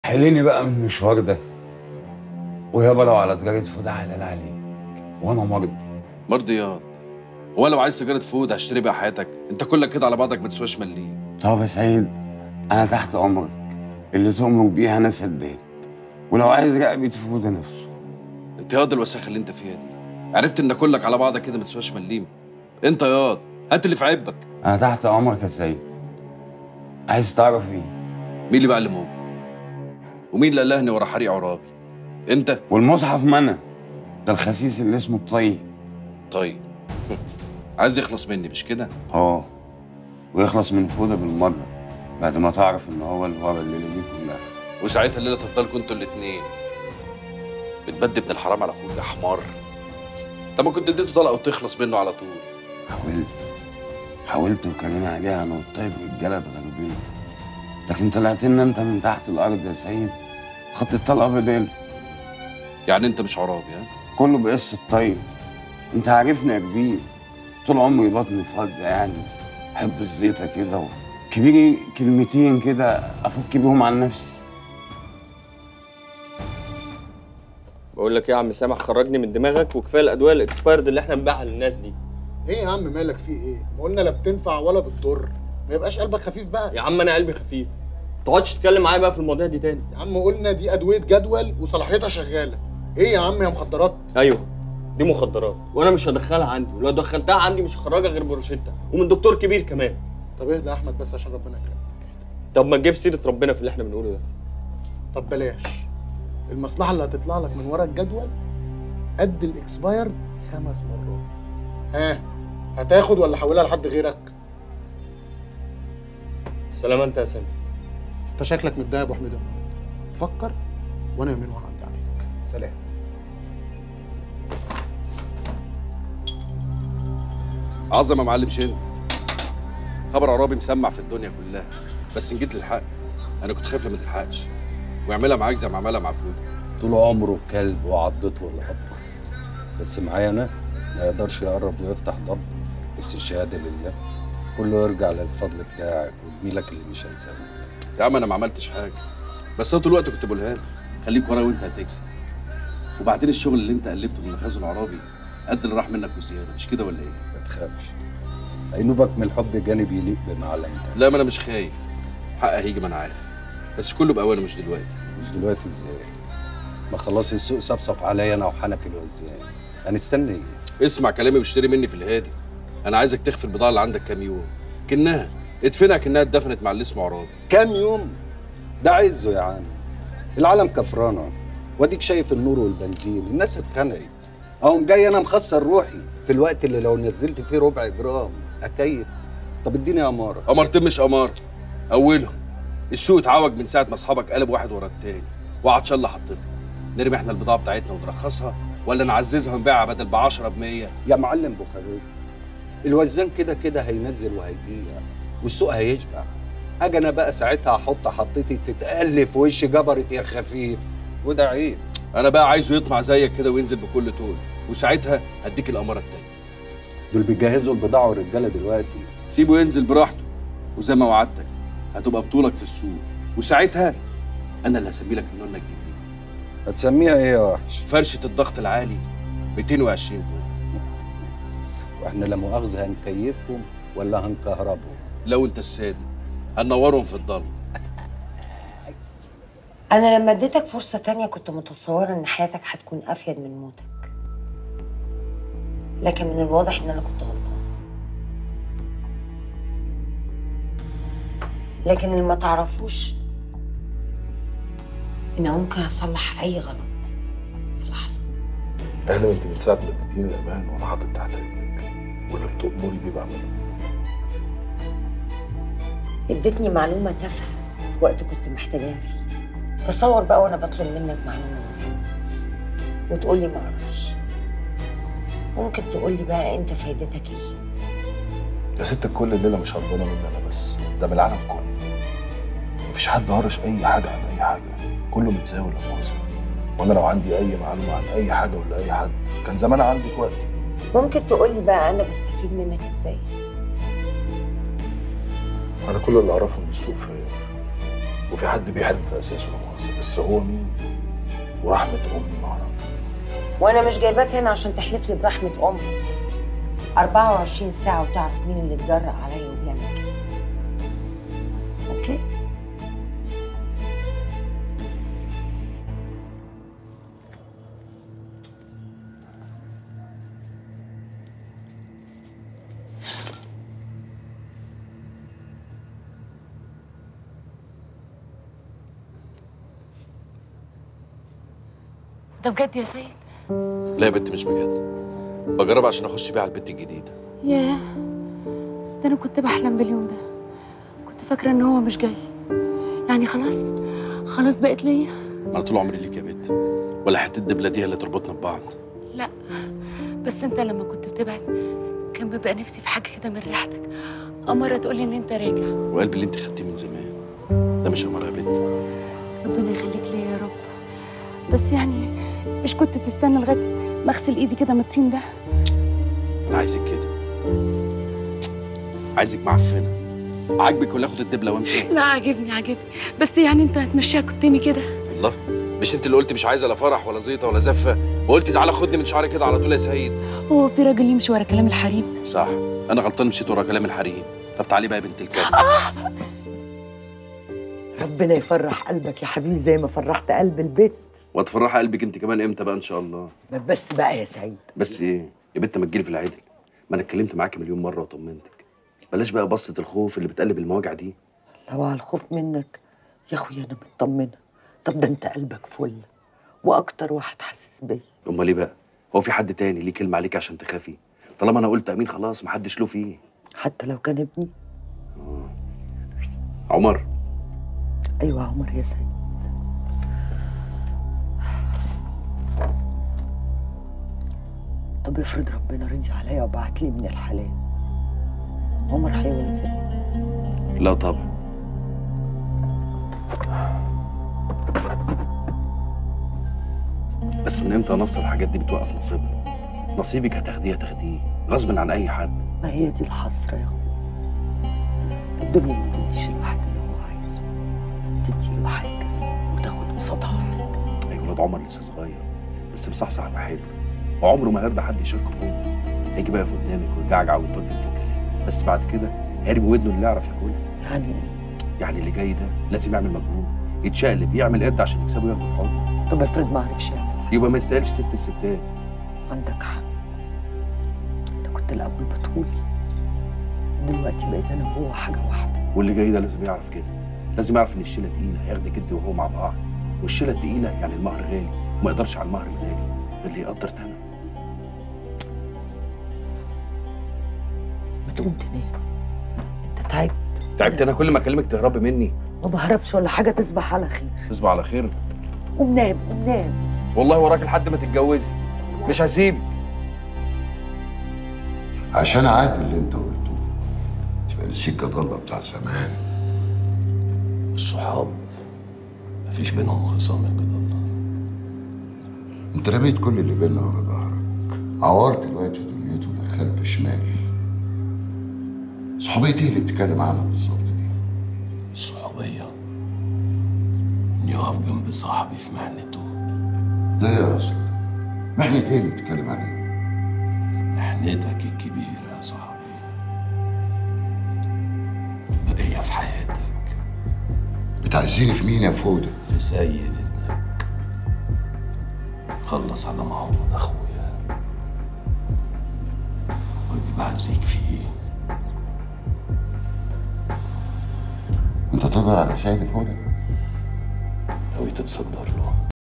حليني بقى من المشوار ده ويابا لو على تجارة فود حلال عليك وانا مرضي مرضيات هو لو عايز سيجاره فود هشتري بيها حياتك انت كلك كده على بعضك ما تسواش مليم طب يا سعيد انا تحت امرك اللي تؤمر بيها انا سداد ولو عايز رقبة فود نفسه انت ياض الوساخه اللي انت فيها دي عرفت ان كلك على بعضك كده ما تسواش مليم انت ياض هات اللي في عبك انا تحت امرك يا سعيد عايز تعرف ايه مين اللي بقى اللي موجود ومين اللي قلهني ورا حريق عرابي انت والمصحف منى ده الخسيس اللي اسمه الطيب طيب عايز يخلص مني مش كده اه ويخلص من فودة بالمرة بعد ما تعرف ان هو اللي ورا الليلة دي كلها وساعتها الليله تفضلكوا انتوا الاتنين بتبدي ابن الحرام على اخوك يا حمار طب ما كنت اديته طلقه وتخلص منه على طول حاولت حاولت وكرينا عليها انا والطيب رجاله اتغربين لكن طلعت لنا انت من تحت الارض يا سيد خدت الطلقه بدال يعني انت مش عرابي ها كله بقص الطيب انت عارفني يا كبير طول عمري بطني فاضيه يعني احب الزيطه كده كبيري كلمتين كده افك بيهم عن نفسي بقول لك ايه يا عم سامح خرجني من دماغك وكفايه الادويه الاكسبايرد اللي احنا بنبيعها للناس دي ايه يا عم مالك في ايه؟ ما قلنا لا بتنفع ولا بتضر ما يبقاش قلبك خفيف بقى يا عم انا قلبي خفيف ما تقعدش تتكلم معايا بقى في المواضيع دي تاني يا عم قلنا دي ادويه جدول وصلاحيتها شغاله ايه يا عم يا مخدرات ايوه دي مخدرات وانا مش هدخلها عندي ولو دخلتها عندي مش هخرجها غير بروشيتا ومن دكتور كبير كمان طب اهدى يا احمد بس عشان ربنا يكرمك طب ما تجيب سيره ربنا في اللي احنا بنقوله ده طب بلاش المصلحه اللي هتطلع لك من ورا الجدول قد الاكسبايرد خمس مرات ها هتاخد ولا احولها لحد غيرك سلام انت يا سامي انت شكلك متضايق يا ابو حميد النهارده فكر وانا يومين وهعدي عليك سلام عظمه يا معلم شند خبر عرابي مسمع في الدنيا كلها بس ان جيت للحق انا كنت خايف لما تلحقش ويعملها معاك زي ما عملها مع فوده طول عمره كلب وعضته الأب بس معايا أنا ما يقدرش يقرب ويفتح ضب بس الشهادة لله كله يرجع للفضل بتاعك وجميلك اللي مش هنساه يا عم انا ما عملتش حاجه بس انا طول الوقت كنت بقولها لك خليك ورا وانت هتكسب وبعدين الشغل اللي انت قلبته من مخازن عرابي قد اللي راح منك وزياده مش كده ولا ايه؟ ما تخافش عينوبك من الحب جانب يليق بمعلمتك لا ما انا مش خايف حقها هيجي ما انا عارف بس كله باوانه مش دلوقتي مش دلوقتي ازاي ما خلاص السوق صفصف عليا انا وحنفي الوزان هنستنى ايه اسمع كلامي واشتري مني في الهادي انا عايزك تخفي البضاعه اللي عندك كام يوم كنها ادفنها كانها اتدفنت مع اللي اسمه عرابي كام يوم ده عزه يا عم العالم كفرانه واديك شايف النور والبنزين الناس اتخنقت اقوم جاي انا مخسر روحي في الوقت اللي لو نزلت فيه ربع جرام اكيد طب اديني اماره قمرتين مش قمار اولهم السوق اتعوج من ساعه ما اصحابك قلب واحد ورا التاني وعطش الله حطتها نرمي احنا البضاعه بتاعتنا ونرخصها ولا نعززها ونبيعها بدل ب 10 ب 100 يا معلم بوخاريف الوزان كده كده هينزل وهيبيع والسوق هيشبع اجي انا بقى ساعتها احط حطيتي تتقل في وش جبرت يا خفيف وده عيب انا بقى عايزه يطمع زيك كده وينزل بكل طول وساعتها هديك الاماره التانيه دول بيجهزوا البضاعه والرجاله دلوقتي سيبه ينزل براحته وزي ما وعدتك هتبقى بطولك في السوق وساعتها انا اللي هسمي لك النونه الجديده هتسميها ايه يا وحش فرشه الضغط العالي 220 فولت واحنا لا مؤاخذه هنكيفهم ولا هنكهربهم لو انت السادي هنورهم في الضلمه أنا لما اديتك فرصة تانية كنت متصورة إن حياتك هتكون أفيد من موتك لكن من الواضح إن أنا كنت غلطان لكن اللي ما تعرفوش إن ممكن أصلح أي غلط في لحظة انا انت من ساعه ما اديتيني الامان وانا حاطط تحت رجلك واللي بتأمري بيه بعمله اديتني معلومة تافهة في وقت كنت محتاجاها فيه تصور بقى وأنا بطلب منك معلومة مهمة وتقولي معرفش ممكن تقولي بقى أنت فايدتك إيه يا ست الكل الليله مش هربانه مني انا بس ده من العالم كله مفيش حد هرش اي حاجه عن اي حاجه كله متزاول لا مؤاخذه وانا لو عندي اي معلومه عن اي حاجه ولا اي حد كان زمان عندك وقتي ممكن تقولي بقى أنا بستفيد منك إزاي انا كل اللي اعرفه ان السوق فاير وفي حد بيحلم في اساسه لا مؤاخذه بس هو مين ورحمه امي ما اعرف وانا مش جايباك هنا عشان تحلف لي برحمه امك 24 ساعه وتعرف مين اللي اتجرأ عليا وبيعمل كده اوكي ده بجد يا سيد لا يا بنت مش بجد بجرب عشان اخش بيها على البيت الجديده ياه ده انا كنت بحلم باليوم ده كنت فاكره ان هو مش جاي يعني خلاص خلاص بقت ليا ما انا طول عمري ليك يا بنت ولا حته الدبله دي هي اللي تربطنا ببعض لا بس انت لما كنت بتبعد كان بيبقى نفسي في حاجه كده من ريحتك اماره تقولي ان انت راجع وقلبي اللي انت خدتيه من زمان ده مش امر يا بنت ربنا يخليك ليا يا رب بس يعني مش كنت تستنى لغايه ما اغسل ايدي كده من الطين ده انا عايزك كده عايزك معفنه عاجبك ولا اخد الدبله وامشي لا عاجبني عاجبني بس يعني انت هتمشيها كتمي كده والله مش انت اللي قلت مش عايزه لا فرح ولا زيطه ولا زفه وقلت تعالى خدني من شعري كده على طول يا سيد هو في راجل يمشي ورا كلام الحريم صح انا غلطان مشيت ورا كلام الحريم طب تعالي بقى يا بنت الكلب ربنا يفرح قلبك يا حبيبي زي ما فرحت قلب البيت وتفرحي قلبك انت كمان امتى بقى ان شاء الله ما بس بقى يا سعيد بس ايه يا بنت ما تجيلي في العدل ما انا اتكلمت معاكي مليون مره وطمنتك بلاش بقى بصه الخوف اللي بتقلب المواجع دي لو على الخوف منك يا اخويا انا مطمنه طب ده انت قلبك فل واكتر واحد حاسس بيا امال ايه بقى هو في حد تاني ليه كلمه عليك عشان تخافي طالما انا قلت امين خلاص محدش له فيه حتى لو كان ابني عمر ايوه يا عمر يا سيد طب افرض ربنا رضي عليا وبعت لي من الحلال عمر هيوافق لا طبعا بس من امتى يا نصر الحاجات دي بتوقف نصيبنا نصيبك هتاخديه هتاخديه غصب عن اي حد ما هي دي الحسرة يا اخويا الدنيا ما بتديش الواحد اللي هو عايزه تديله حاجة وتاخد قصادها حاجة ايوه ولاد عمر لسه صغير بس مصحصح وحلو وعمره ما هيرضى حد يشاركه فوق هيجي بقى يقف قدامك ويجعجع ويتوجه في الكلام بس بعد كده هيرمي ودنه اللي يعرف ياكلها يعني ايه؟ يعني اللي جاي ده لازم يعمل مجهود يتشقلب يعمل قرد عشان يكسبه وياخده في حضنه طب افرض ما عرفش يعمل يبقى ما يستاهلش ست الستات عندك حق انت كنت الاول بتقولي دلوقتي بقيت انا وهو حاجة واحدة واللي جاي ده لازم يعرف كده لازم يعرف ان الشيله تقيله هياخدك انت وهو مع بعض والشيله التقيله يعني المهر غالي وما يقدرش على المهر الغالي غير اللي يقدر ثمنه ما تقوم تنام انت تعبت تعبت انا كل ما اكلمك تهربي مني ما بهربش ولا حاجة تصبح على خير تصبح على خير قوم نام قوم نام والله وراك لحد ما تتجوزي مش هسيبك عشان عادل اللي انت قلته تبقى نسيت الله بتاع زمان الصحاب مفيش بينهم خصام يا جد الله انت رميت كل اللي بينا ورا ظهرك عورت الواد في دنيته ودخلته شمال صحوبية ايه اللي بتتكلم عنها بالظبط دي؟ الصحوبية إني أقف جنب صاحبي في محنته ده يا اصل محنة ايه اللي بتتكلم عليها؟ محنتك الكبيرة يا صاحبي بقية في حياتك بتعزيني في مين يا فودة؟ في سيد ابنك خلص على معوض أخويا واجي بعزيك فيه انت تقدر على سيد فودة؟ ناوي تتصدر له